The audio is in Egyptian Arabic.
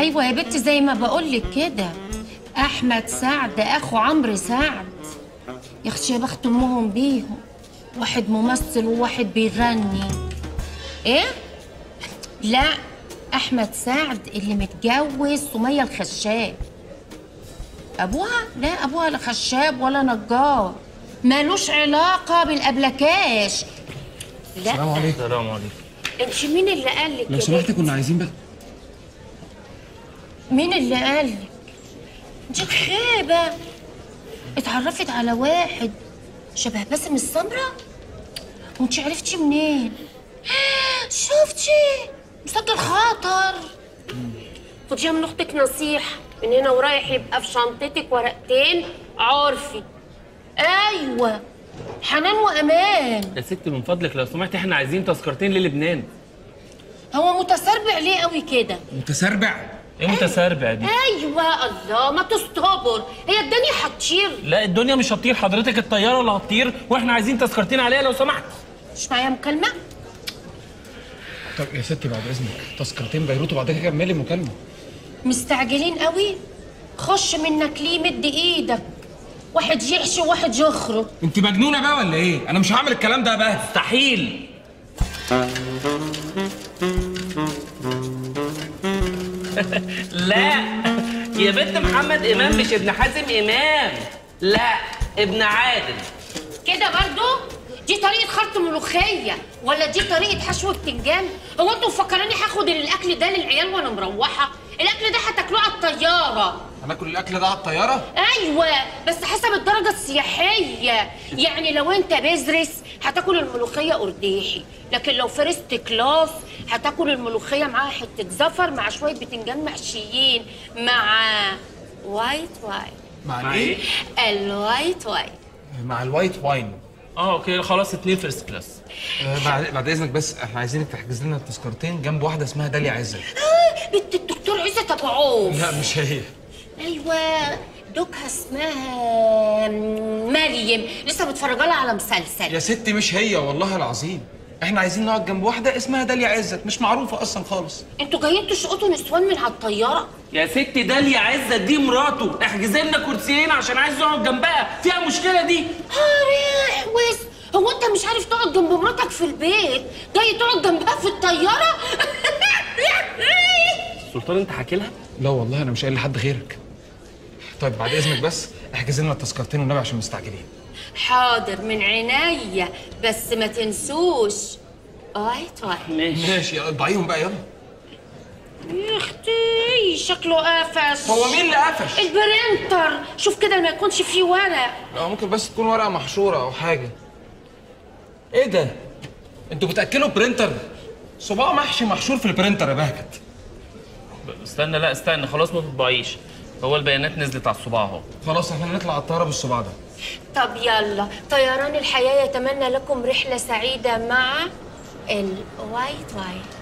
ايوه يا بنتي زي ما بقول لك كده احمد سعد اخو عمرو سعد يا اختي يا بخت امهم بيهم واحد ممثل وواحد بيغني ايه لا احمد سعد اللي متجوز سميه الخشاب ابوها لا ابوها لا خشاب ولا نجار مالوش علاقه بالابلكاش لا السلام عليكم السلام عليكم انت مين اللي قال لك لو يا سمحتي بنت؟ كنا عايزين بقى مين اللي قال لك دي خيبه اتعرفت على واحد شبه باسم السمره وانت عرفتي منين شفتي مسجل خاطر خديها من اختك نصيحه من هنا ورايح يبقى في شنطتك ورقتين عرفي ايوه حنان وامان يا ست من فضلك لو سمحت احنا عايزين تذكرتين للبنان هو متسربع ليه قوي كده متسربع ايه متسربع دي ايوه الله ما تصطبر هي الدنيا هتطير لا الدنيا مش هتطير حضرتك الطياره اللي هتطير واحنا عايزين تذكرتين عليها لو سمحت مش معايا مكالمه طب يا ستي بعد اذنك تذكرتين بيروت وبعد كده كملي المكالمه مستعجلين قوي خش منك ليه مد ايدك واحد يحشي وواحد يخرج انت مجنونه بقى ولا ايه انا مش هعمل الكلام ده يا بهد مستحيل لا يا بنت محمد امام مش ابن حازم امام لا ابن عادل كده برضو دي طريقة خلط ملوخية ولا دي طريقة حشو بتنجان هو انتوا مفكراني هاخد الاكل ده للعيال وانا مروحة الاكل ده هتاكلوه على الطيارة هناكل الاكل ده على الطياره ايوه بس حسب الدرجة السياحية يعني لو انت بزرس هتاكل الملوخية قرديحي لكن لو فيرست كلاس هتاكل الملوخية معاها حتة زفر مع شوية بتنجان محشيين مع وايت واين مع مع الايه الوايت واين مع الوايت واين اه اوكي خلاص اتنين فيرست كلاس آه بعد بعد اذنك بس احنا عايزينك تحجز لنا التذكرتين جنب واحده اسمها داليا عزت بنت الدكتور عزت ابو عوف لا مش هي ايوه دوكها اسمها مريم لسه متفرجه لها على مسلسل يا ستي مش هي والله العظيم احنا عايزين نقعد جنب واحده اسمها داليا عزت مش معروفه اصلا خالص انتوا جايين تشقطوا نسوان من على الطياره يا ست داليا عزت دي مراته احجز لنا كرسيين عشان عايز يقعد جنبها فيها مشكله دي هاري ويس هو انت مش عارف تقعد جنب مراتك في البيت جاي تقعد جنبها في الطياره سلطان انت حكي لها لا والله انا مش قايل لحد غيرك طيب بعد اذنك بس احجز لنا التذكرتين والنبي عشان مستعجلين حاضر من عينيا بس ما تنسوش وايت وايت ماشي ماشي اطبعيهم بقى يلا يا اختي شكله قفش هو مين اللي قفش؟ البرينتر شوف كده ما يكونش فيه ورق لا ممكن بس تكون ورقه محشوره او حاجه ايه ده انتوا بتاكلوا برينتر صباع محشي محشور في البرينتر يا بهجت استنى لا استنى خلاص ما تطبعيش هو البيانات نزلت على الصباع اهو خلاص احنا نطلع على الطياره بالصباع ده طب يلا طيران الحياة يتمنى لكم رحلة سعيدة مع الوايت وايت